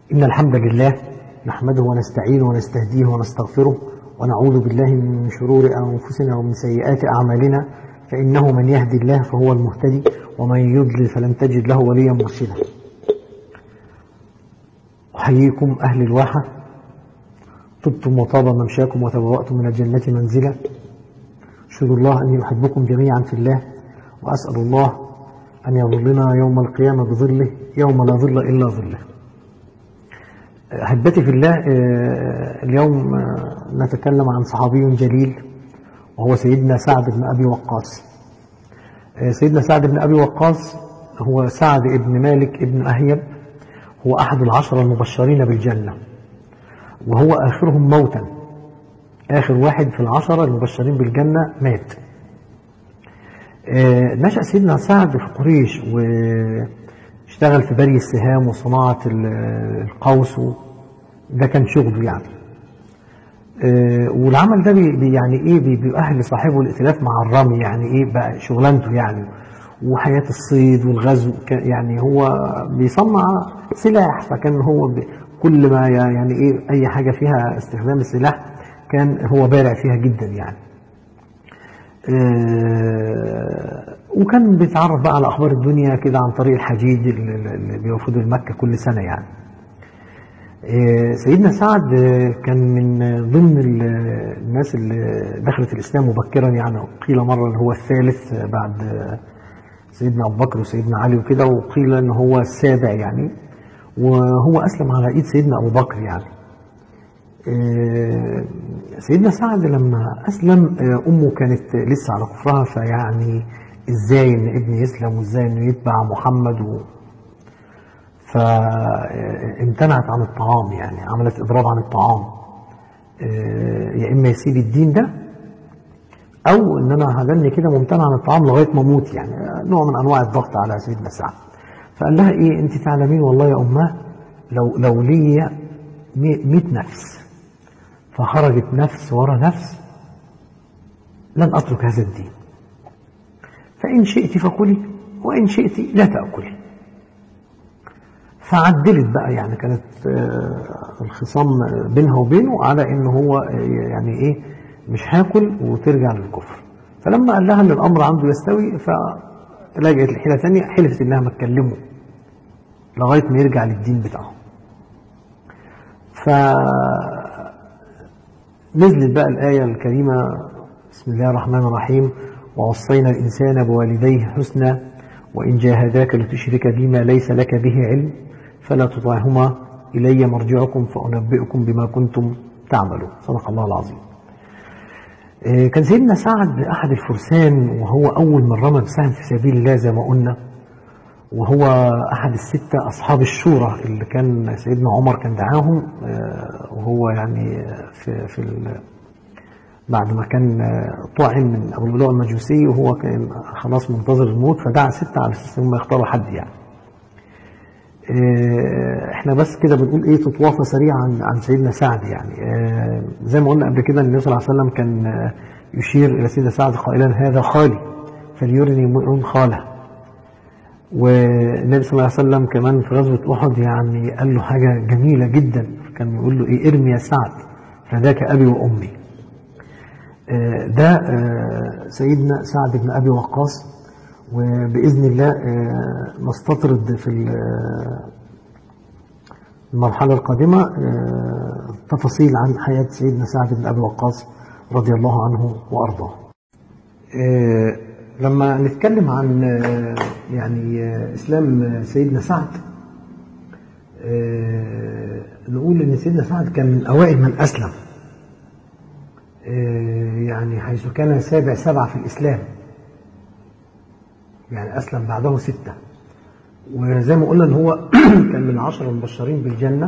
إن الحمد لله نحمده ونستعينه ونستهديه ونستغفره ونعوذ بالله من شرور أنفسنا ومن سيئات أعمالنا فإنه من يهدي الله فهو المهتدي ومن يضلل فلن تجد له وليا مرشدا أحييكم أهل الواحة طبتم وطاب ممشاكم وتبوأتم من الجنة منزلا أشهد الله أني أحبكم جميعا في الله وأسأل الله أن يظلنا يوم القيامة بظله يوم لا ظل إلا ظله أحبتي في الله اليوم نتكلم عن صحابي جليل وهو سيدنا سعد بن أبي وقاص سيدنا سعد بن أبي وقاص هو سعد بن مالك بن أهيب هو أحد العشرة المبشرين بالجنة وهو آخرهم موتا آخر واحد في العشرة المبشرين بالجنة مات نشأ سيدنا سعد في قريش واشتغل في بري السهام وصناعة القوس ده كان شغله يعني والعمل ده بي يعني ايه بيؤهل صاحبه الائتلاف مع الرمي يعني ايه بقى شغلانته يعني وحياة الصيد والغزو يعني هو بيصنع سلاح فكان هو كل ما يعني ايه اي حاجة فيها استخدام السلاح كان هو بارع فيها جدا يعني وكان بيتعرف بقى على اخبار الدنيا كده عن طريق الحجيج اللي بيوفدوا لمكة كل سنة يعني سيدنا سعد كان من ضمن الناس اللي دخلت الإسلام مبكرا يعني قيل مرة ان هو الثالث بعد سيدنا أبو بكر وسيدنا علي وكده وقيل ان هو السابع يعني وهو أسلم على إيد سيدنا أبو بكر يعني سيدنا سعد لما أسلم أمه كانت لسه على كفرها فيعني إزاي إن ابني يسلم وإزاي إنه يتبع محمد و فامتنعت عن الطعام يعني عملت إضراب عن الطعام يا إما يسيب الدين ده أو إن أنا هجني كده ممتنع عن الطعام لغاية ما أموت يعني نوع من أنواع الضغط على سيدنا سعد فقال لها إيه أنت تعلمين والله يا أماه لو لو لي 100 نفس فخرجت نفس ورا نفس لن أترك هذا الدين فإن شئت فكلي وإن شئت لا تأكلي فعدلت بقى يعني كانت الخصام بينها وبينه على ان هو يعني ايه مش هاكل وترجع للكفر فلما قال لها ان الامر عنده يستوي فلجأت لحيله ثانيه حلفت انها ما تكلمه لغايه ما يرجع للدين بتاعه ف نزلت بقى الايه الكريمه بسم الله الرحمن الرحيم ووصينا الانسان بوالديه حسنا وان جاهداك لتشرك بما ليس لك به علم فلا تطعهما إلي مرجعكم فأنبئكم بما كنتم تعملون صدق الله العظيم كان سيدنا سعد أحد الفرسان وهو أول من رمى بسهم في سبيل الله زي ما قلنا وهو أحد الستة أصحاب الشورى اللي كان سيدنا عمر كان دعاهم وهو يعني في, في بعد ما كان طعن من أبو اللؤلؤ المجوسي وهو كان خلاص منتظر الموت فدعا ستة على أساس هم يختاروا حد يعني احنا بس كده بنقول ايه تطوافه سريعه عن عن سيدنا سعد يعني اه زي ما قلنا قبل كده النبي صلى الله عليه وسلم كان يشير الى سيدنا سعد قائلا هذا خالي فليرني امرؤ خاله والنبي صلى الله عليه وسلم كمان في غزوه احد يعني قال له حاجه جميله جدا كان يقول له ايه ارمي يا سعد فذاك ابي وامي اه ده اه سيدنا سعد بن ابي وقاص وبإذن الله نستطرد في المرحلة القادمة تفاصيل عن حياة سيدنا سعد بن أبي وقاص رضي الله عنه وأرضاه لما نتكلم عن يعني إسلام سيدنا سعد نقول إن سيدنا سعد كان من أوائل من أسلم يعني حيث كان سابع سبعة في الإسلام يعني أسلم بعده ستة وزي ما قلنا إن هو كان من العشرة المبشرين بالجنة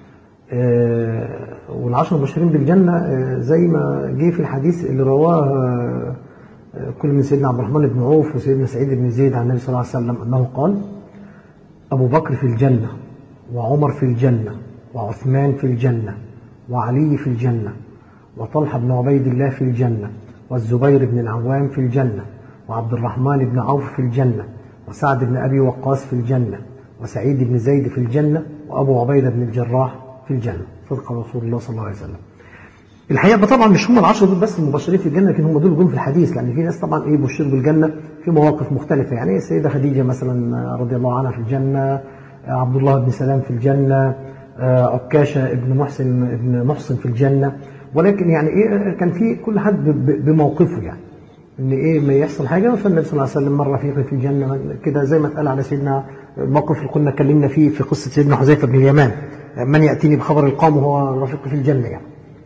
والعشرة المبشرين بالجنة زي ما جه في الحديث اللي رواه كل من سيدنا عبد الرحمن بن عوف وسيدنا سعيد بن زيد عن النبي صلى الله عليه وسلم أنه قال أبو بكر في الجنة وعمر في الجنة وعثمان في الجنة وعلي في الجنة وطلحة بن عبيد الله في الجنة والزبير بن العوام في الجنة وعبد الرحمن بن عوف في الجنة وسعد بن أبي وقاص في الجنة وسعيد بن زيد في الجنة وأبو عبيدة بن الجراح في الجنة صدق رسول الله صلى الله عليه وسلم الحقيقة طبعا مش هم العشرة دول بس المبشرين في الجنة لكن هم دول جم في الحديث لأن في ناس طبعا إيه بشروا بالجنة في مواقف مختلفة يعني السيدة خديجة مثلا رضي الله عنها في الجنة عبد الله بن سلام في الجنة عكاشة ابن محسن ابن محسن في الجنة ولكن يعني إيه كان في كل حد بموقفه يعني ان ايه ما يحصل حاجه فالنبي صلى الله عليه وسلم مر رفيقي في الجنه كده زي ما اتقال على سيدنا الموقف اللي كنا اتكلمنا فيه في قصه سيدنا حذيفه بن اليمان من ياتيني بخبر القوم وهو رفيقي في الجنه يعني.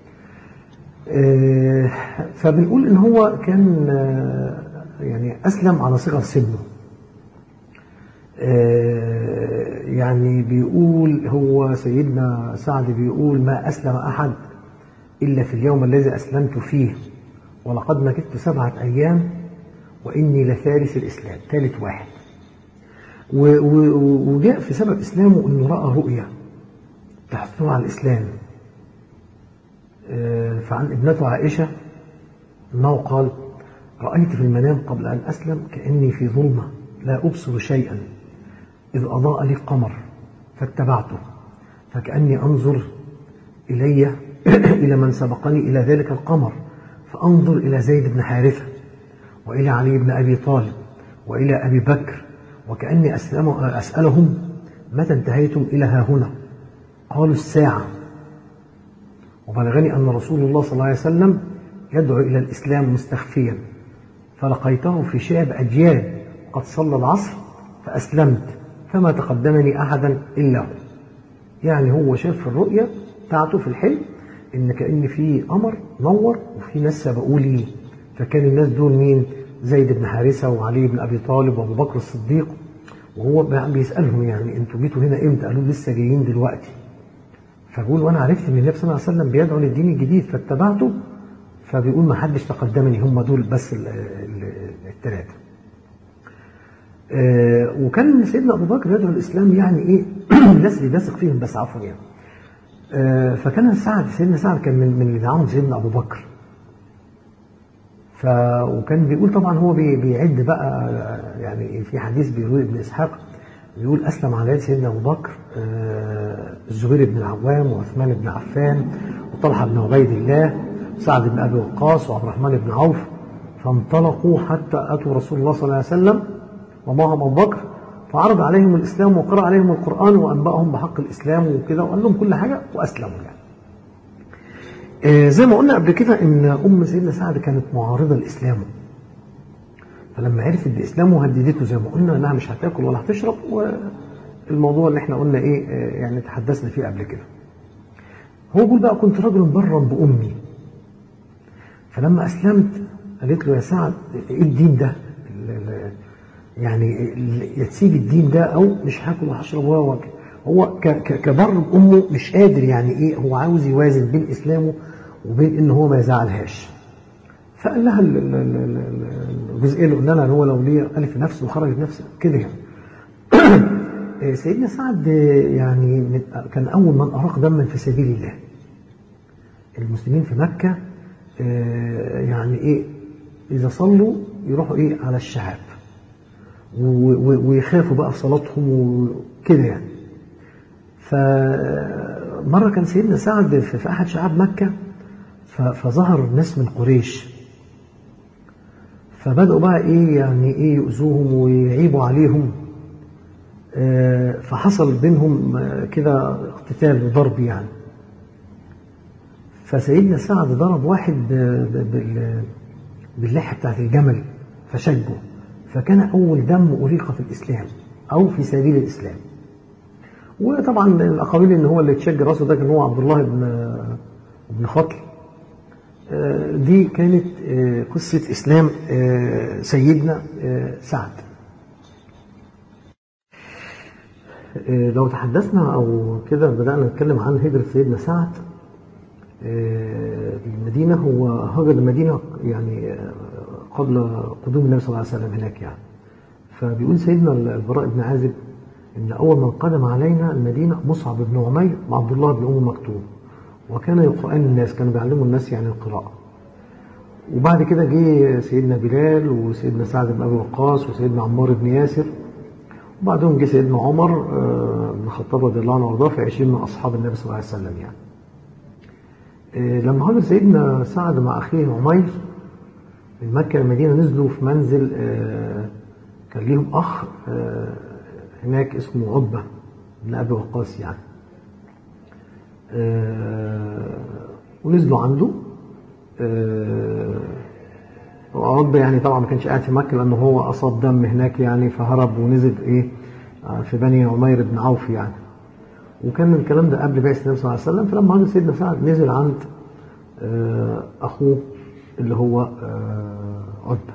فبنقول ان هو كان يعني اسلم على صغر سنه. يعني بيقول هو سيدنا سعد بيقول ما اسلم احد الا في اليوم الذي اسلمت فيه ولقد مكثت سبعة أيام وإني لثالث الإسلام ثالث واحد وجاء في سبب إسلامه أنه رأى رؤيا تحثه على الإسلام فعن ابنته عائشة أنه قال رأيت في المنام قبل أن أسلم كأني في ظلمة لا أبصر شيئا إذ أضاء لي قمر فاتبعته فكأني أنظر إلي إلى من سبقني إلى ذلك القمر فأنظر إلى زيد بن حارثة وإلى علي بن أبي طالب وإلى أبي بكر وكأني أسألهم متى انتهيتم إلى ها هنا قالوا الساعة وبلغني أن رسول الله صلى الله عليه وسلم يدعو إلى الإسلام مستخفيا فلقيته في شعب أجيال قد صلى العصر فأسلمت فما تقدمني أحدا إلا هو يعني هو شاف في الرؤية بتاعته في الحلم ان كان في قمر نور وفي ناس سبقوا لي فكان الناس دول مين زيد بن حارثه وعلي بن ابي طالب وابو بكر الصديق وهو بيسالهم يعني انتوا جيتوا هنا امتى قالوا لسه جايين دلوقتي فبقول وانا عرفت ان النبي صلى الله عليه وسلم بيدعو للدين الجديد فاتبعته فبيقول ما حدش تقدمني هم دول بس الثلاثه آه وكان سيدنا ابو بكر يدعو الاسلام يعني ايه الناس بيثق فيهم بس عفوا يعني آه فكان سعد سيدنا سعد كان من من اللي دعاهم سيدنا ابو بكر ف وكان بيقول طبعا هو بي بيعد بقى يعني في حديث بيروي ابن اسحاق بيقول اسلم على يد سيدنا ابو بكر آه الزبير بن العوام وعثمان بن عفان وطلحه بن عبيد الله وسعد بن ابي وقاص وعبد الرحمن بن عوف فانطلقوا حتى اتوا رسول الله صلى الله عليه وسلم ومعهم ابو بكر فعرض عليهم الاسلام وقرا عليهم القران وانباهم بحق الاسلام وكده وقال لهم كل حاجه واسلموا يعني. آه زي ما قلنا قبل كده ان ام سيدنا سعد كانت معارضه لاسلامه. فلما عرفت باسلامه هددته زي ما قلنا انها مش هتاكل ولا هتشرب والموضوع اللي احنا قلنا ايه آه يعني تحدثنا فيه قبل كده. هو بيقول بقى كنت رجلا برا بامي. فلما اسلمت قالت له يا سعد ايه الدين ده؟ يعني يا تسيب الدين ده او مش هاكل وهشرب و هو كبر بامه مش قادر يعني ايه هو عاوز يوازن بين اسلامه وبين ان هو ما يزعلهاش فقال لها الجزئيه اللي قلنا لها ان هو لو ليه الف نفسه وخرج نفسه كده يعني سيدنا سعد يعني كان اول من اراق دما في سبيل الله المسلمين في مكه يعني ايه اذا صلوا يروحوا ايه على الشعاب ويخافوا بقى في صلاتهم وكده يعني فمرة كان سيدنا سعد في أحد شعاب مكة فظهر ناس من قريش فبدأوا بقى إيه يعني إيه يؤذوهم ويعيبوا عليهم فحصل بينهم كده اقتتال وضرب يعني فسيدنا سعد ضرب واحد باللحية بتاعت الجمل فشجه فكان أول دم أريق في الإسلام أو في سبيل الإسلام وطبعا الأقاويل إن هو اللي اتشج راسه ده كان هو عبد الله بن بن خطل دي كانت قصة إسلام سيدنا سعد لو تحدثنا أو كده بدأنا نتكلم عن هجرة سيدنا سعد المدينة هو هاجر المدينة يعني قبل قدوم النبي صلى الله عليه وسلم هناك يعني فبيقول سيدنا البراء بن عازب ان اول من قدم علينا المدينه مصعب بن عمير وعبد الله بن ام مكتوم وكان يقرأان الناس كانوا بيعلموا الناس يعني القراءه وبعد كده جه سيدنا بلال وسيدنا سعد بن ابي وقاص وسيدنا عمار بن ياسر وبعدهم جه سيدنا عمر آه، بن الخطاب رضي الله عنه وارضاه في 20 من اصحاب النبي صلى الله عليه وسلم يعني آه، لما هاجر سيدنا سعد مع اخيه عمير من مكه للمدينه نزلوا في منزل آه، كان ليهم اخ آه، هناك اسمه عتبه بن ابي وقاص يعني آه، ونزلوا عنده آه، عتبة يعني طبعا ما كانش قاعد في مكة لأنه هو أصاب دم هناك يعني فهرب ونزل إيه آه، في بني عمير بن عوف يعني وكان الكلام ده قبل بعثة النبي صلى الله عليه وسلم فلما هاجر سيدنا سعد نزل عند آه، أخوه اللي هو آه، عتبة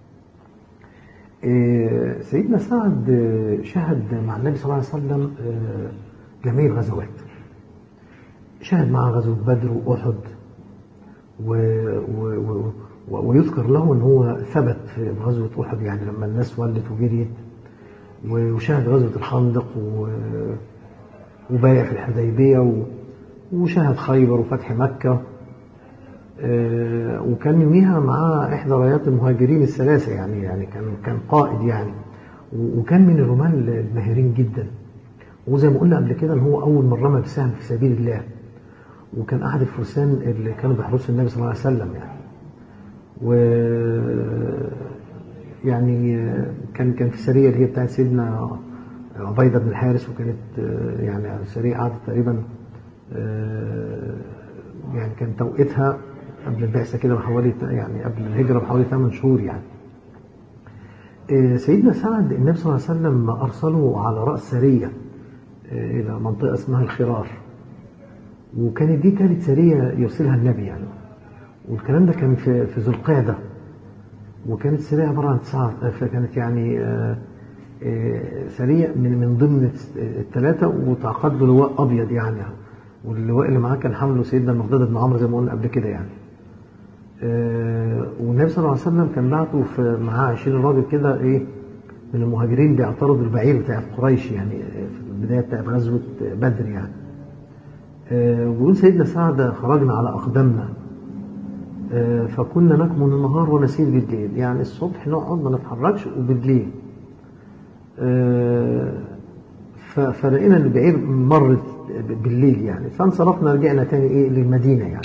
آه، سيدنا سعد آه، شهد مع النبي صلى الله عليه وسلم آه، جميع الغزوات شهد مع غزوة بدر وأحد و... و... و... و- ويذكر له ان هو ثبت في غزوه احد يعني لما الناس ولت وجريت و- وشهد غزوه الخندق و... وبايع في الحديبيه و... وشهد خيبر وفتح مكه آه، وكان يوميها معاه احدى رايات المهاجرين الثلاثه يعني يعني كان كان قائد يعني و- وكان من الرماة الماهرين جدا وزي ما قلنا قبل كده ان هو اول من رمى بسهم في سبيل الله وكان احد الفرسان اللي كانوا بيحرسوا النبي صلى الله عليه وسلم يعني و يعني كان كان في السريه اللي هي بتاعت سيدنا عبيده بن الحارث وكانت آه، يعني السريه قعدت تقريبا آه، يعني كان توقيتها قبل البعثه كده بحوالي يعني قبل الهجره بحوالي 8 شهور يعني آه، سيدنا سعد النبي صلى الله عليه وسلم ارسله على راس سريه آه، الى منطقه اسمها الخرار وكانت دي كانت سريه يرسلها النبي يعني والكلام ده كان في في ذو القعده وكانت سريه عباره عن تسعه فكانت يعني آه، آه، سريه من من ضمن الثلاثه وتعقد له لواء ابيض يعني واللواء اللي معاه كان حمله سيدنا المقداد بن عمرو زي ما قلنا قبل كده يعني آه، والنبي صلى الله عليه وسلم كان بعته في معاه 20 راجل كده ايه من المهاجرين بيعترضوا البعير بتاع قريش يعني في البدايه بتاعت غزوه بدر يعني آه، ويقول سيدنا سعد خرجنا على أقدامنا آه، فكنا نكمن النهار ونسير بالليل يعني الصبح نقعد ما نتحركش وبالليل آه، ف- فلقينا البعير مرت بالليل يعني فانصرفنا رجعنا تاني ايه للمدينة يعني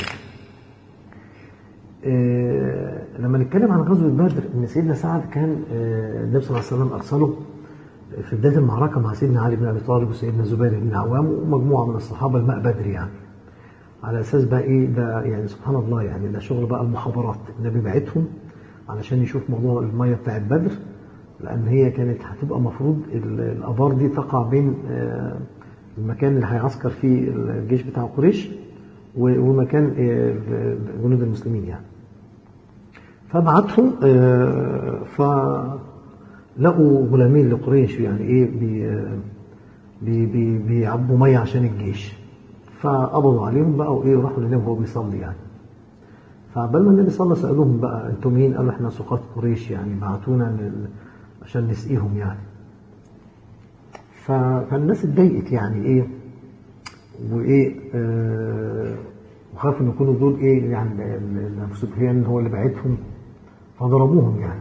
آه، لما نتكلم عن غزوة بدر ان سيدنا سعد كان آه، النبي صلى الله عليه وسلم ارسله في بداية المعركة مع سيدنا علي بن ابي طالب وسيدنا زبير بن العوام ومجموعة من الصحابة الماء بدر يعني على اساس بقى ايه ده يعني سبحان الله يعني ده شغل بقى المخابرات النبي بعتهم علشان يشوف موضوع الميه بتاعت بدر لان هي كانت هتبقى مفروض ال- الابار دي تقع بين آه، المكان اللي هيعسكر فيه الجيش بتاع قريش و- ومكان آه، جنود المسلمين يعني فبعتهم آه، فلقوا غلامين لقريش يعني ايه بي بي بي بيعبوا ميه عشان الجيش فقبضوا عليهم بقى وايه وراحوا للنبي وهو بيصلي يعني فعبال ما النبي صلى سالوهم بقى انتوا مين؟ قالوا احنا سقاط قريش يعني بعتونا لل- عشان نسقيهم يعني ف- فالناس اتضايقت يعني ايه وايه آه وخافوا ان يكونوا دول ايه يعني ال- ال- ابو سفيان هو اللي بعتهم فضربوهم يعني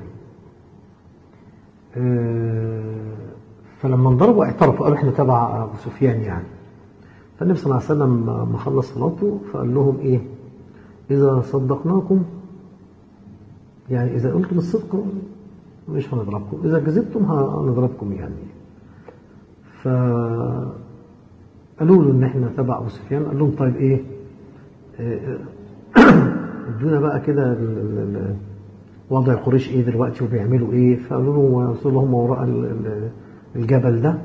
آه فلما انضربوا اعترفوا قالوا احنا تبع ابو سفيان يعني فالنبي صلى الله عليه وسلم ما خلص صلاته فقال لهم ايه اذا صدقناكم يعني اذا قلتم الصدق مش هنضربكم اذا كذبتم هنضربكم يعني ف قالوا له ان احنا تبع ابو سفيان قال لهم طيب ايه آه، ادونا بقى كده ال- ال- ال- وضع قريش ايه دلوقتي وبيعملوا ايه فقالوا له وصلوا هم وراء ال- ال- الجبل ده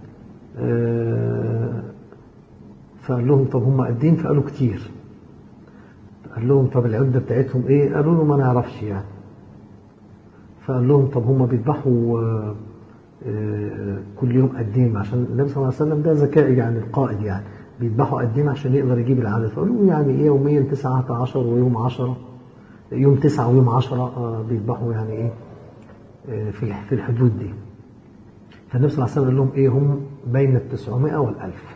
آه، فقال لهم طب هم قدين فقالوا كتير قال لهم طب العدة بتاعتهم ايه قالوا له ما نعرفش يعني فقال لهم طب هم بيذبحوا آه، آه، كل يوم قديم عشان النبي صلى الله عليه وسلم ده ذكاء يعني القائد يعني بيذبحوا قديم عشان يقدر يجيب العدد فقالوا له يعني ايه يوميا 19 ويوم 10 يوم 9 ويوم 10 آه، بيذبحوا يعني ايه آه، في الح- في الحدود دي فالنبي صلى الله عليه وسلم قال لهم ايه هم بين ال 900 والألف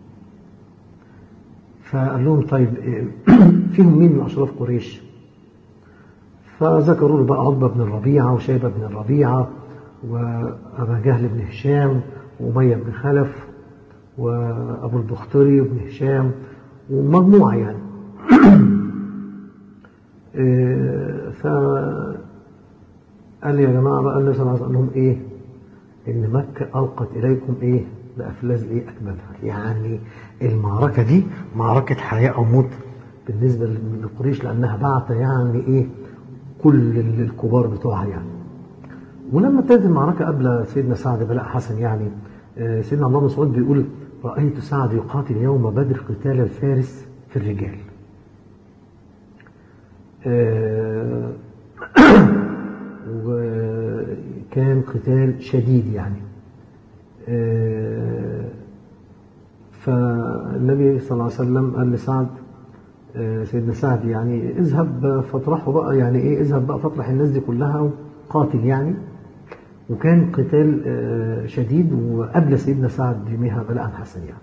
فقال لهم طيب إيه، فيهم مين من أشراف قريش فذكروا له بقى عقبة بن الربيعة وشيبة بن الربيعة وأبا جهل بن هشام وأمية بن خلف وأبو البختري بن هشام ومجموعة يعني فقال يا جماعة بقى النبي صلى الله عليه وسلم لهم إيه إن مكة ألقت إليكم إيه بأفلاز إيه أكملها يعني المعركة دي معركة حياة أو موت بالنسبة لقريش لأنها بعت يعني إيه كل الكبار بتوعها يعني ولما ابتدت المعركة قبل سيدنا سعد بلاء حسن يعني سيدنا عبد الله بن مسعود بيقول رأيت سعد يقاتل يوم بدر قتال الفارس في الرجال وكان قتال شديد يعني فالنبي صلى الله عليه وسلم قال لسعد سيدنا سعد يعني اذهب فاطرحه بقى يعني ايه اذهب بقى فاطرح الناس دي كلها قاتل يعني وكان قتال شديد وقبل سيدنا سعد يوميها بلاء حسن يعني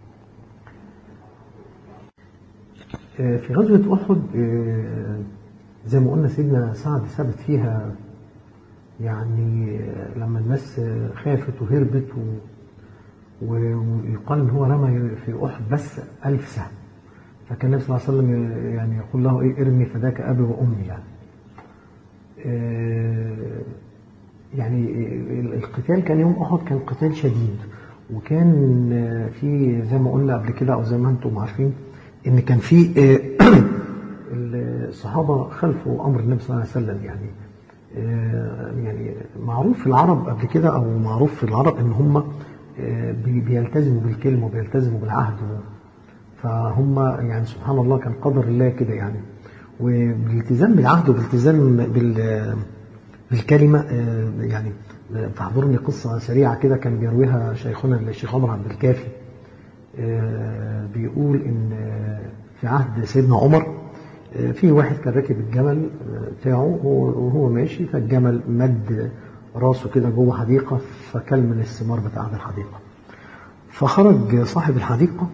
في غزوة أحد زي ما قلنا سيدنا سعد ثبت فيها يعني لما الناس خافت وهربت ويقال ان هو رمى في احد بس ألف سهم فكان النبي صلى الله عليه وسلم يعني يقول له ايه ارمي فداك ابي وامي يعني يعني القتال كان يوم احد كان قتال شديد وكان في زي ما قلنا قبل كده او زي ما انتم عارفين ان كان في الصحابه خلفوا امر النبي صلى الله عليه وسلم يعني يعني معروف في العرب قبل كده او معروف في العرب ان هم بيلتزموا بالكلمه وبيلتزموا بالعهد فهم يعني سبحان الله كان قدر الله كده يعني وبالالتزام بالعهد وبالالتزام بال بالكلمه يعني تحضرني قصه سريعه كده كان بيرويها شيخنا الشيخ عمر عبد الكافي بيقول ان في عهد سيدنا عمر في واحد كان راكب الجمل بتاعه وهو ماشي فالجمل مد راسه كده جوه حديقة فكل من الثمار بتاعة الحديقة فخرج صاحب الحديقة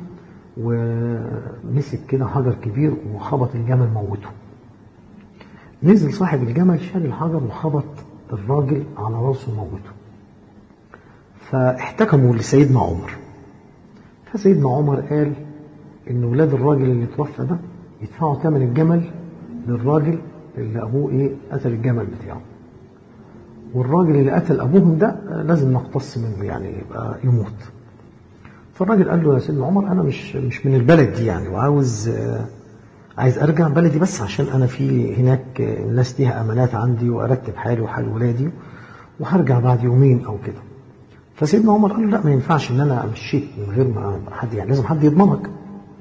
ومسك كده حجر كبير وخبط الجمل موته نزل صاحب الجمل شال الحجر وخبط الراجل على راسه موته فاحتكموا لسيدنا عمر فسيدنا عمر قال ان ولاد الراجل اللي توفى ده يدفعوا ثمن الجمل للراجل اللي ابوه ايه قتل الجمل بتاعه والراجل اللي قتل ابوهم ده لازم نقتص منه يعني يبقى يموت فالراجل قال له يا سيدنا عمر انا مش مش من البلد دي يعني وعاوز عايز ارجع بلدي بس عشان انا في هناك الناس ليها امانات عندي وارتب حالي وحال ولادي وهرجع بعد يومين او كده فسيدنا عمر قال له لا ما ينفعش ان انا مشيت من غير ما حد يعني لازم حد يضمنك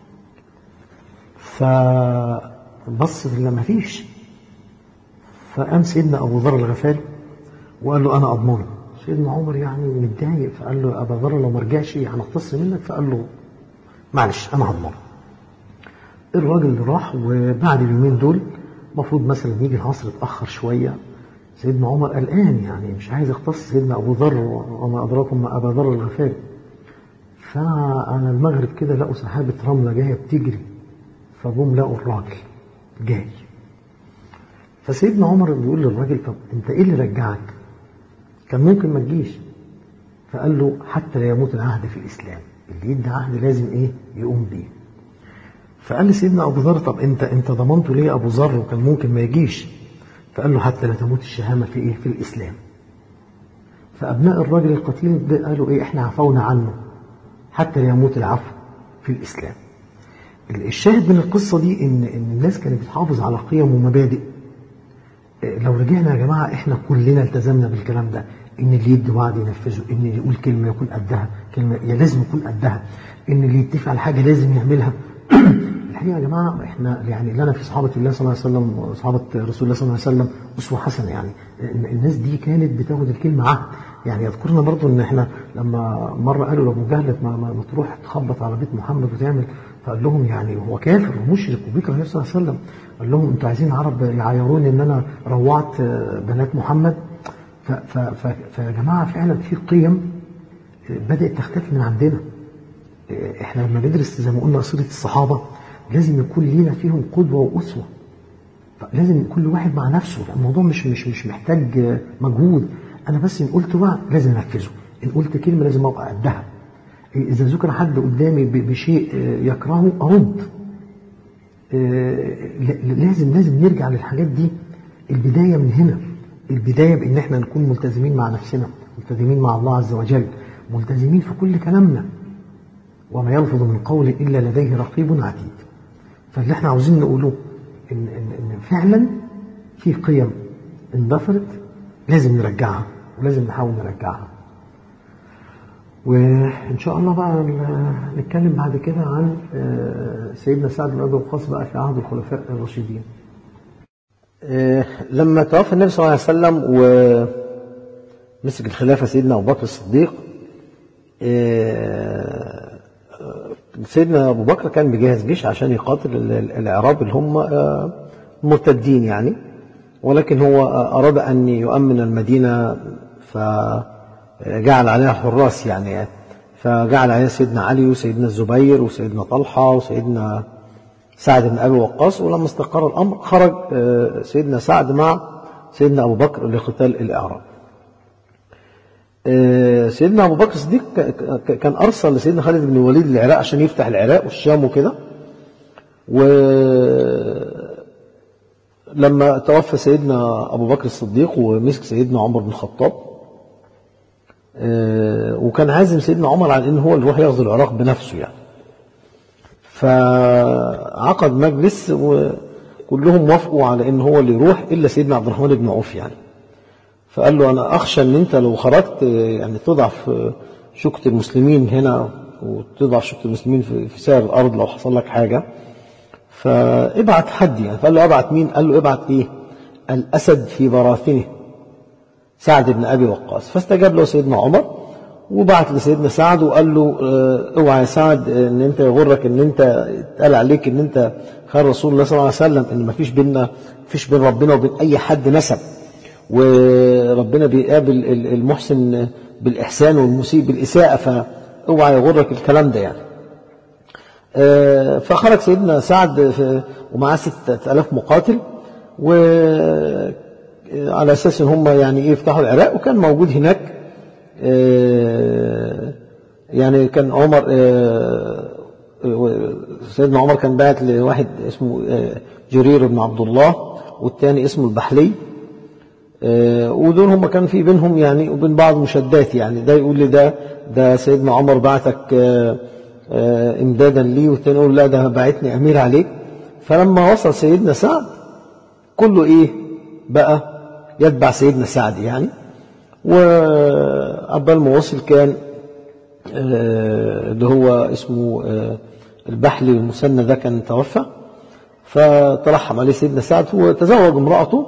فبص لا ما فيش فقام سيدنا ابو ذر الغفاري وقال له انا اضمنه سيدنا عمر يعني متضايق فقال له ابا ذر لو ما رجعش هنقتص منك فقال له معلش انا هضمنه الراجل راح وبعد اليومين دول المفروض مثلا يجي العصر اتاخر شويه سيدنا عمر قلقان يعني مش عايز يختص سيدنا ابو ذر وما ادراكم ما ابا ذر الغفاري فانا المغرب كده لقوا سحابه رمله جايه بتجري فجم لقوا الراجل جاي فسيدنا عمر بيقول للراجل طب انت ايه اللي رجعك كان ممكن ما تجيش فقال له حتى لا يموت العهد في الاسلام اللي يدي عهد لازم ايه يقوم بيه فقال لي سيدنا ابو ذر طب انت انت ضمنته ليه ابو ذر وكان ممكن ما يجيش فقال له حتى لا تموت الشهامه في ايه في الاسلام فابناء الراجل القتيل ده قالوا ايه احنا عفونا عنه حتى لا يموت العفو في الاسلام الشاهد من القصه دي ان ان الناس كانت بتحافظ على قيم ومبادئ لو رجعنا يا جماعه احنا كلنا التزمنا بالكلام ده ان اللي يدي وعد ينفذه ان اللي يقول كلمه يكون قدها كلمه يا لازم يكون قدها ان اللي يتفق على حاجه لازم يعملها الحقيقه يا جماعه احنا يعني لنا في صحابه الله صلى الله عليه وسلم وصحابه رسول الله صلى الله عليه وسلم اسوه حسنه يعني الناس دي كانت بتاخد الكلمه عهد يعني يذكرنا برضو ان احنا لما مره قالوا لابو جهل ما, ما, ما تروح تخبط على بيت محمد وتعمل فقال لهم يعني هو كافر ومشرك وبيكره النبي صلى الله عليه وسلم قال لهم انتوا عايزين عرب يعايروني ان انا روعت بنات محمد فيا جماعه فعلا في قيم بدات تختفي من عندنا احنا لما ندرس زي ما قلنا سيره الصحابه لازم يكون لينا فيهم قدوه واسوه لازم كل واحد مع نفسه الموضوع مش مش مش محتاج مجهود أنا بس إن قلت وعد لازم أنفذه إن قلت كلمة لازم أبقى قدها إذا ذكر حد قدامي بشيء يكرهه أرد لازم لازم نرجع للحاجات دي البداية من هنا البداية بإن احنا نكون ملتزمين مع نفسنا ملتزمين مع الله عز وجل ملتزمين في كل كلامنا وما يلفظ من قول إلا لديه رقيب عتيد فاللي احنا عاوزين نقوله إن, إن, إن فعلا في قيم اندثرت لازم نرجعها ولازم نحاول نرجعها وإن شاء الله بقى نتكلم بعد كده عن سيدنا سعد بن أبي وقاص بقى في عهد الخلفاء الراشدين لما توفى النبي صلى الله عليه وسلم ومسك الخلافة سيدنا أبو بكر الصديق سيدنا أبو بكر كان بيجهز جيش عشان يقاتل الأعراب اللي هم مرتدين يعني ولكن هو أراد أن يؤمن المدينة فجعل عليها حراس يعني فجعل عليها سيدنا علي وسيدنا الزبير وسيدنا طلحة وسيدنا سعد بن أبي وقاص ولما استقر الأمر خرج سيدنا سعد مع سيدنا أبو بكر لقتال الأعراب سيدنا أبو بكر الصديق كان أرسل لسيدنا خالد بن الوليد العراق عشان يفتح العراق والشام وكده ولما توفى سيدنا أبو بكر الصديق ومسك سيدنا عمر بن الخطاب وكان عازم سيدنا عمر على ان هو اللي يروح يغزو العراق بنفسه يعني فعقد مجلس وكلهم وافقوا على ان هو اللي يروح الا سيدنا عبد الرحمن بن عوف يعني فقال له انا اخشى ان انت لو خرجت يعني تضعف شوكة المسلمين هنا وتضعف شوكة المسلمين في سائر الارض لو حصل لك حاجة فابعت حد يعني فقال له ابعت مين قال له ابعت ايه الاسد في براثنه سعد بن ابي وقاص فاستجاب له سيدنا عمر وبعت لسيدنا سعد وقال له اوعى يا سعد ان انت يغرك ان انت اتقال عليك ان انت خير رسول الله صلى الله عليه وسلم ان ما فيش بيننا فيش بين ربنا وبين اي حد نسب وربنا بيقابل المحسن بالاحسان والمسيء بالاساءه فاوعى يغرك الكلام ده يعني فخرج سيدنا سعد ومعاه 6000 مقاتل وعلى اساس ان هم يعني ايه يفتحوا العراق وكان موجود هناك يعني كان عمر سيدنا عمر كان بعت لواحد اسمه جرير بن عبد الله والتاني اسمه البحلي ودول هم كان في بينهم يعني وبين بعض مشادات يعني ده يقول لي ده ده سيدنا عمر بعتك امدادا لي والتاني يقول لا ده بعتني امير عليك فلما وصل سيدنا سعد كله ايه بقى يتبع سيدنا سعد يعني وعبال ما وصل كان اللي هو اسمه البحلي المثنى ده كان توفى فترحم عليه سيدنا سعد وتزوج امرأته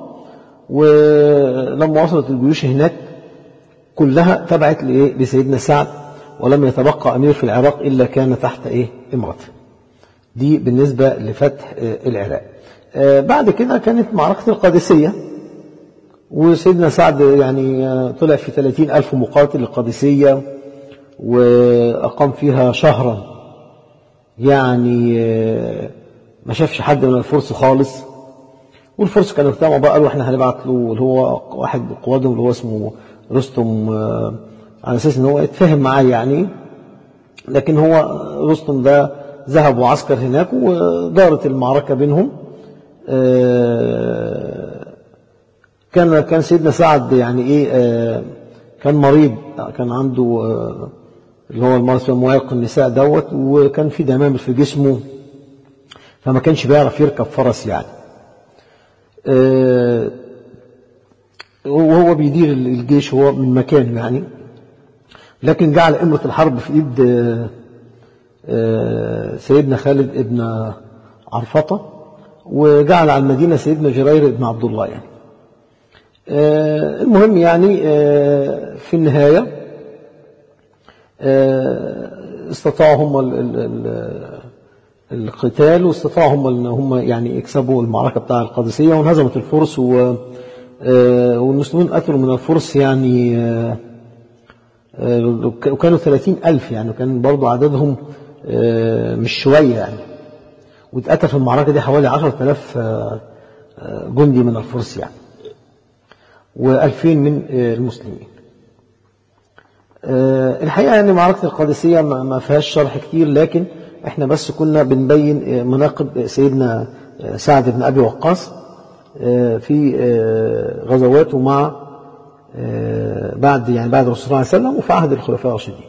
ولما وصلت الجيوش هناك كلها تبعت لإيه لسيدنا سعد ولم يتبقى أمير في العراق إلا كان تحت إيه امرأته دي بالنسبة لفتح العراق بعد كده كانت معركة القادسية وسيدنا سعد يعني طلع في 30 ألف مقاتل القادسية وأقام فيها شهرا يعني ما شافش حد من الفرس خالص والفرس كانوا اجتمعوا بقى قالوا احنا هنبعت له اللي هو واحد من قوادهم اللي هو اسمه رستم على اساس ان هو يتفاهم معاه يعني لكن هو رستم ده ذهب وعسكر هناك ودارت المعركة بينهم كان كان سيدنا سعد يعني ايه كان مريض كان عنده اللي هو المرض اسمه موائق النساء دوت وكان في دمامل في جسمه فما كانش بيعرف يركب فرس يعني وهو بيدير الجيش هو من مكانه يعني لكن جعل إمرة الحرب في إيد سيدنا خالد ابن عرفطة وجعل على المدينة سيدنا جرير ابن عبد الله يعني المهم يعني في النهاية استطاعوا هم القتال واستطاعوا هم ان هم يعني يكسبوا المعركة بتاع القادسية وانهزمت الفرس والمسلمين قتلوا من الفرس يعني وكانوا ثلاثين ألف يعني وكان برضو عددهم مش شوية يعني واتقتل في المعركة دي حوالي عشرة آلاف جندي من الفرس يعني و2000 من المسلمين الحقيقة يعني معركة القادسية ما فيهاش شرح كتير لكن احنا بس كنا بنبين مناقب سيدنا سعد بن أبي وقاص في غزواته مع بعد يعني بعد الرسول صلى الله عليه وسلم وفي عهد الخلفاء الراشدين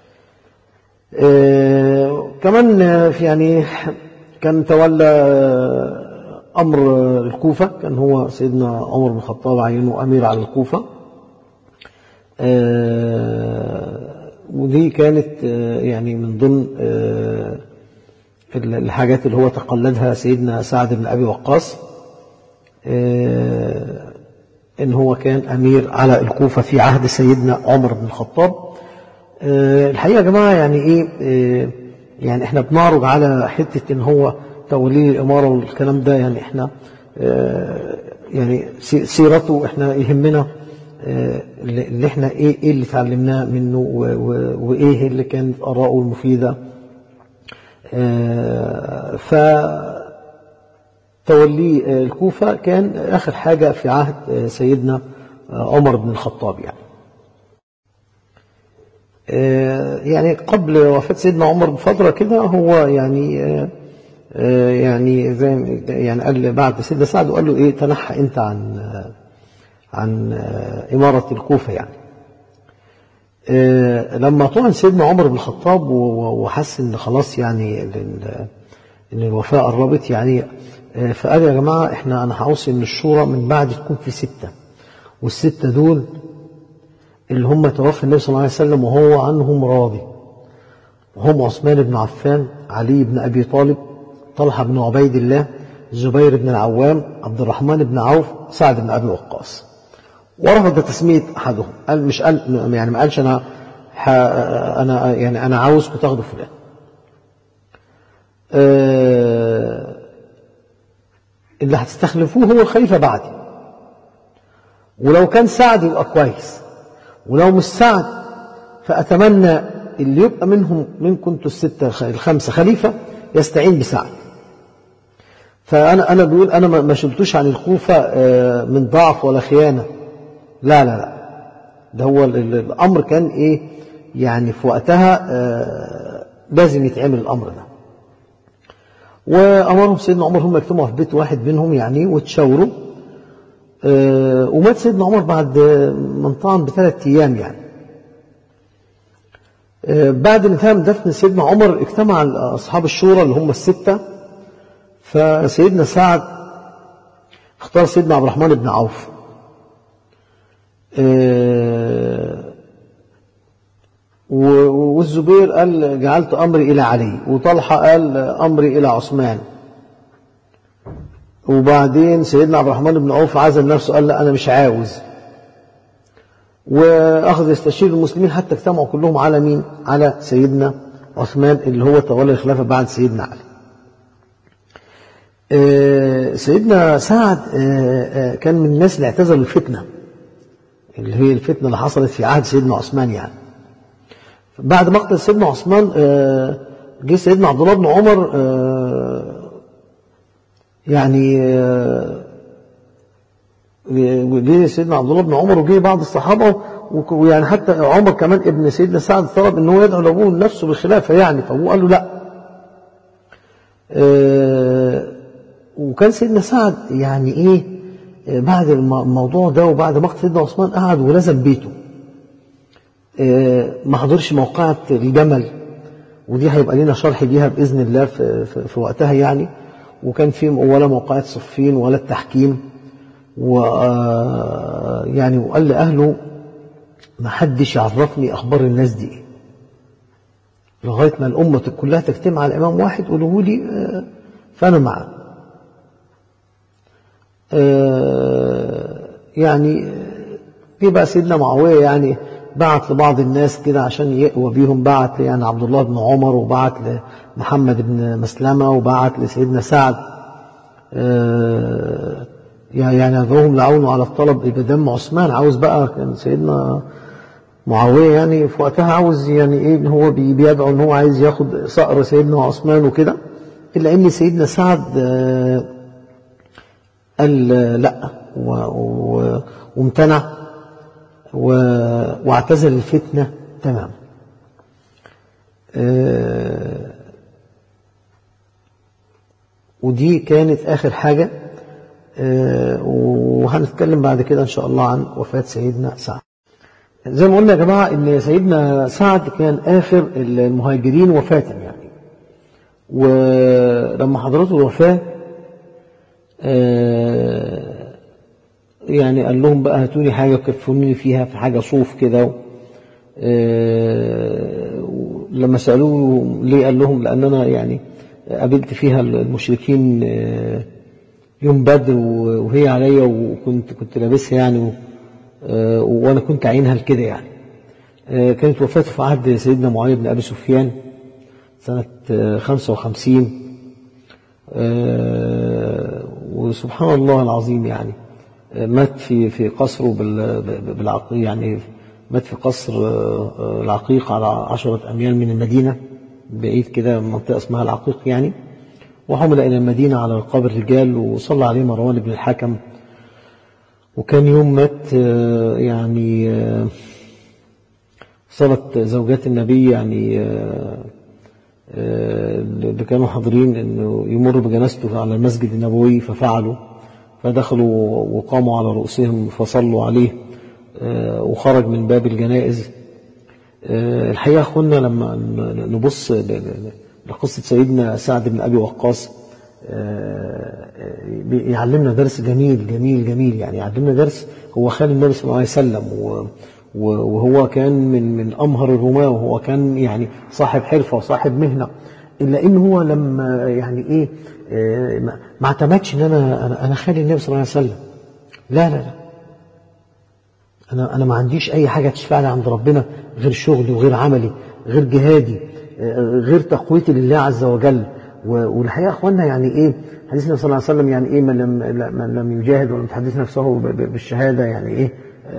كمان في يعني كان تولى أمر الكوفة كان هو سيدنا عمر بن الخطاب عينه أمير على الكوفة ودي كانت يعني من ضمن الحاجات اللي هو تقلدها سيدنا سعد بن أبي وقاص إن هو كان أمير على الكوفة في عهد سيدنا عمر بن الخطاب الحقيقة يا جماعة يعني إيه يعني إحنا بنعرض على حتة إن هو توليه الإمارة والكلام ده يعني إحنا يعني سيرته إحنا يهمنا اللي إحنا إيه, إيه اللي تعلمناه منه وإيه اللي كانت آراءه المفيدة ف تولي الكوفة كان آخر حاجة في عهد سيدنا عمر بن الخطاب يعني يعني قبل وفاة سيدنا عمر بفترة كده هو يعني يعني زي يعني قال بعد سيدنا سعد وقال له ايه تنحى انت عن عن إمارة الكوفة يعني لما طعن سيدنا عمر بن الخطاب وحس ان خلاص يعني ان الوفاة قربت يعني فقال يا جماعة احنا انا هوصي ان الشورى من بعد تكون في ستة والستة دول اللي هم توفى النبي صلى الله عليه وسلم وهو عنهم راضي وهم عثمان بن عفان علي بن ابي طالب طلحة بن عبيد الله الزبير بن العوام عبد الرحمن بن عوف سعد بن ابي وقاص ورفض تسمية احدهم قال مش قال يعني ما قالش انا انا يعني انا عاوزكم تاخدوا فلان أه اللي هتستخلفوه هو الخليفة بعدي ولو كان سعد يبقى كويس ولو مش سعد فأتمنى اللي يبقى منهم منكم انتوا الستة الخمسة خليفة يستعين بسعد فأنا أنا بقول أنا ما شلتوش عن الكوفة من ضعف ولا خيانة لا لا لا ده هو الأمر كان إيه يعني في وقتها لازم يتعمل الأمر ده وأمرهم سيدنا عمر هم يجتمعوا في بيت واحد منهم يعني وتشاوروا أه ومات سيدنا عمر بعد من طعن بثلاث أيام يعني أه بعد انتهاء من دفن سيدنا عمر اجتمع أصحاب الشورى اللي هم الستة فسيدنا سعد اختار سيدنا عبد الرحمن بن عوف أه والزبير قال جعلت أمري إلى علي وطلحة قال أمري إلى عثمان وبعدين سيدنا عبد الرحمن بن عوف عزل نفسه قال لا أنا مش عاوز وأخذ يستشير المسلمين حتى اجتمعوا كلهم على مين على سيدنا عثمان اللي هو تولى الخلافة بعد سيدنا علي سيدنا سعد كان من الناس اللي اعتزلوا الفتنة اللي هي الفتنة اللي حصلت في عهد سيدنا عثمان يعني بعد مقتل سيدنا عثمان جه سيدنا عبد الله بن عمر يعني جه سيدنا عبد الله بن عمر وجه بعض الصحابه ويعني حتى عمر كمان ابن سيدنا سعد طلب ان هو يدعو لابوه لنفسه بالخلافه يعني فابوه قال له لا وكان سيدنا سعد يعني ايه بعد الموضوع ده وبعد مقتل سيدنا عثمان قعد ولزم بيته ما حضرش موقعة الجمل ودي هيبقى لنا شرح ليها بإذن الله في, في, في وقتها يعني وكان في ولا موقعة صفين ولا التحكيم و يعني وقال لأهله ما حدش يعرفني أخبار الناس دي إيه لغاية ما الأمة كلها تجتمع على إمام واحد قولوا لي فأنا معه يعني جه بقى سيدنا معاوية يعني بعت لبعض الناس كده عشان يقوى بيهم بعت يعني عبد الله بن عمر وبعت لمحمد بن مسلمة وبعت لسيدنا سعد يعني يدعوهم لعونه على الطلب بدم عثمان عاوز بقى كان سيدنا معاوية يعني في وقتها عاوز يعني ايه ان هو بيدعو ان هو عايز ياخد صقر سيدنا عثمان وكده الا ان سيدنا سعد قال لا وامتنع واعتزل الفتنة تماما ودي كانت آخر حاجة وهنتكلم بعد كده إن شاء الله عن وفاة سيدنا سعد زي ما قلنا يا جماعة إن سيدنا سعد كان آخر المهاجرين وفاة يعني ولما حضرته الوفاة يعني قال لهم بقى هاتوني حاجة كفنوني فيها في حاجة صوف كده لما سألوه ليه قال لهم لأن أنا يعني قابلت فيها المشركين يوم بدر وهي عليا وكنت كنت لابسها يعني وانا كنت عينها لكده يعني كانت وفاته في عهد سيدنا معاويه بن ابي سفيان سنه 55 وسبحان الله العظيم يعني مات في في قصره بالعقيق يعني مات في قصر العقيق على عشرة أميال من المدينة بعيد كده منطقة اسمها العقيق يعني وحمل إلى المدينة على رقاب الرجال وصلى عليه مروان بن الحكم وكان يوم مات يعني صلت زوجات النبي يعني اللي كانوا حاضرين انه يمروا بجنازته على المسجد النبوي ففعلوا فدخلوا وقاموا على رؤوسهم فصلوا عليه وخرج من باب الجنائز الحقيقة أخونا لما نبص لقصة سيدنا سعد بن أبي وقاص يعلمنا درس جميل جميل جميل يعني يعلمنا درس هو خال النبي صلى الله عليه وسلم وهو كان من من أمهر الرماة وهو كان يعني صاحب حرفة وصاحب مهنة إلا إن هو لما يعني إيه ما اعتمدش إن أنا أنا خالي النبي صلى الله عليه وسلم لا لا لا أنا أنا ما عنديش أي حاجة تشفع لي عند ربنا غير شغلي وغير عملي غير جهادي غير تقويتي لله عز وجل والحقيقة أخوانا يعني إيه حديث النبي صلى الله عليه وسلم يعني إيه من لم, من لم يجاهد ولم يتحدث نفسه بالشهادة يعني إيه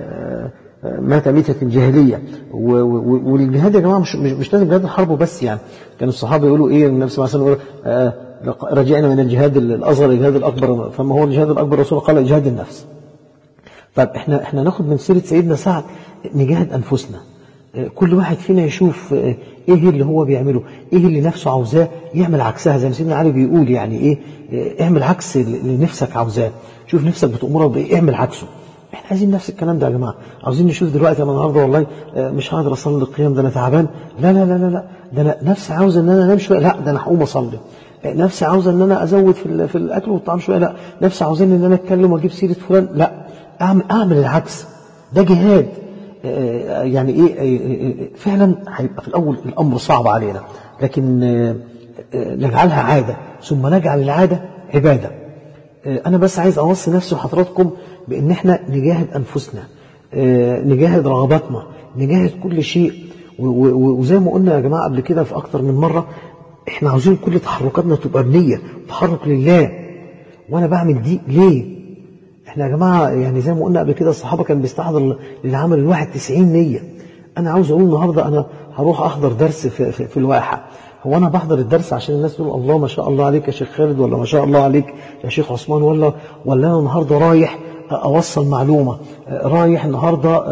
مات ميتة الجاهلية والجهاد يا جماعة مش, مش, مش لازم جهاد الحرب وبس يعني كان الصحابة يقولوا إيه النبي صلى الله عليه وسلم يقول رجعنا من الجهاد الأصغر الجهاد الأكبر فما هو الجهاد الأكبر الرسول قال جهاد النفس طيب احنا احنا ناخد من سيرة سيدنا سعد نجاهد أنفسنا كل واحد فينا يشوف ايه اللي هو بيعمله ايه اللي نفسه عاوزاه يعمل عكسها زي ما سيدنا علي بيقول يعني ايه اعمل عكس اللي نفسك عاوزاه شوف نفسك بتأمره بايه اعمل عكسه احنا عايزين نفس الكلام ده يا جماعه عاوزين نشوف دلوقتي انا النهارده والله مش هقدر اصلي القيام ده انا تعبان لا لا لا لا لا ده انا نفسي عاوزه ان انا انام شويه لا ده انا هقوم اصلي نفسي عاوزه ان انا ازود في في الاكل والطعام شويه لا نفسي عاوزين ان انا اتكلم واجيب سيره فلان لا اعمل اعمل العكس ده جهاد يعني ايه فعلا هيبقى في الاول الامر صعب علينا لكن نجعلها عاده ثم نجعل العاده عباده انا بس عايز اوصي نفسي وحضراتكم بان احنا نجاهد انفسنا نجاهد رغباتنا نجاهد كل شيء وزي ما قلنا يا جماعه قبل كده في اكتر من مره احنا عاوزين كل تحركاتنا تبقى بنيه تحرك لله وانا بعمل دي ليه احنا يا جماعة يعني زي ما قلنا قبل كده الصحابة كان بيستحضر للعمل الواحد 90 نية انا عاوز اقول النهاردة انا هروح احضر درس في, في, في الواحة هو انا بحضر الدرس عشان الناس تقول الله ما شاء الله عليك يا شيخ خالد ولا ما شاء الله عليك يا شيخ عثمان ولا ولا انا النهاردة رايح اوصل معلومة رايح النهاردة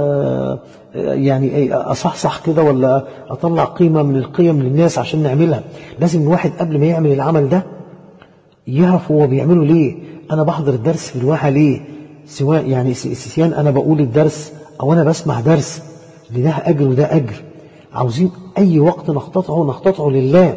يعني اصحصح كده ولا اطلع قيمة من القيم للناس عشان نعملها لازم الواحد قبل ما يعمل العمل ده يعرف هو بيعمله ليه انا بحضر الدرس في الواحة ليه سواء يعني سيان انا بقول الدرس او انا بسمع درس لده اجر وده اجر عاوزين اي وقت نقتطعه نقتطعه لله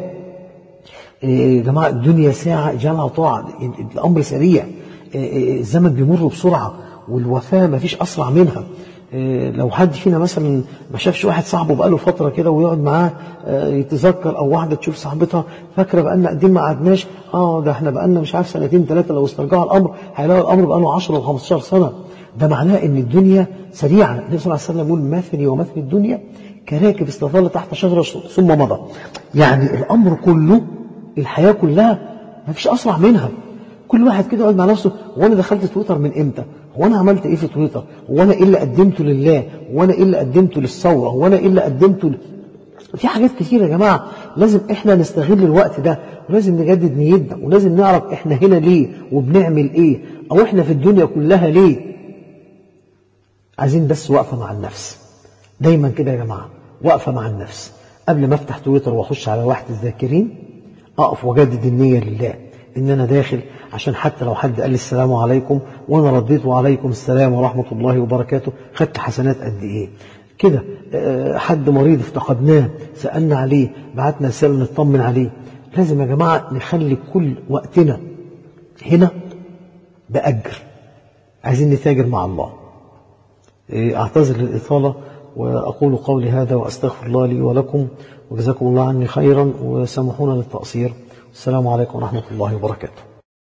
يا جماعة الدنيا ساعة جالها طاعة الامر سريع الزمن بيمر بسرعة والوفاة ما فيش اسرع منها لو حد فينا مثلا ما شافش واحد صاحبه بقاله فتره كده ويقعد معاه يتذكر او واحده تشوف صاحبتها فاكره بقالنا قد ما قعدناش اه ده احنا بقالنا مش عارف سنتين ثلاثه لو استرجعوا الامر هيلاقوا الامر بقاله 10 و 15 سنه ده معناه ان الدنيا سريعه النبي صلى الله عليه وسلم يقول مثلي ومثل الدنيا كراكب استظل تحت شجره ثم مضى يعني الامر كله الحياه كلها ما فيش اسرع منها كل واحد كده يقعد مع نفسه هو انا دخلت تويتر من امتى هو انا عملت ايه في تويتر هو انا ايه اللي قدمته لله هو انا ايه اللي قدمته للثوره هو انا ايه اللي قدمته ل... في حاجات كتير يا جماعه لازم احنا نستغل الوقت ده ولازم نجدد نيتنا ولازم نعرف احنا هنا ليه وبنعمل ايه او احنا في الدنيا كلها ليه عايزين بس وقفة مع النفس دايما كده يا جماعة وقفة مع النفس قبل ما افتح تويتر واخش على واحد الذاكرين اقف واجدد النية لله ان انا داخل عشان حتى لو حد قال لي السلام عليكم وانا رديت وعليكم السلام ورحمة الله وبركاته خدت حسنات قد ايه كده آه، حد مريض افتقدناه سألنا عليه بعتنا رسالة نطمن عليه لازم يا جماعة نخلي كل وقتنا هنا بأجر عايزين نتاجر مع الله إيه، أعتذر للإطالة وأقول قولي هذا وأستغفر الله لي ولكم وجزاكم الله عني خيرا وسامحونا للتقصير السلام عليكم ورحمة الله وبركاته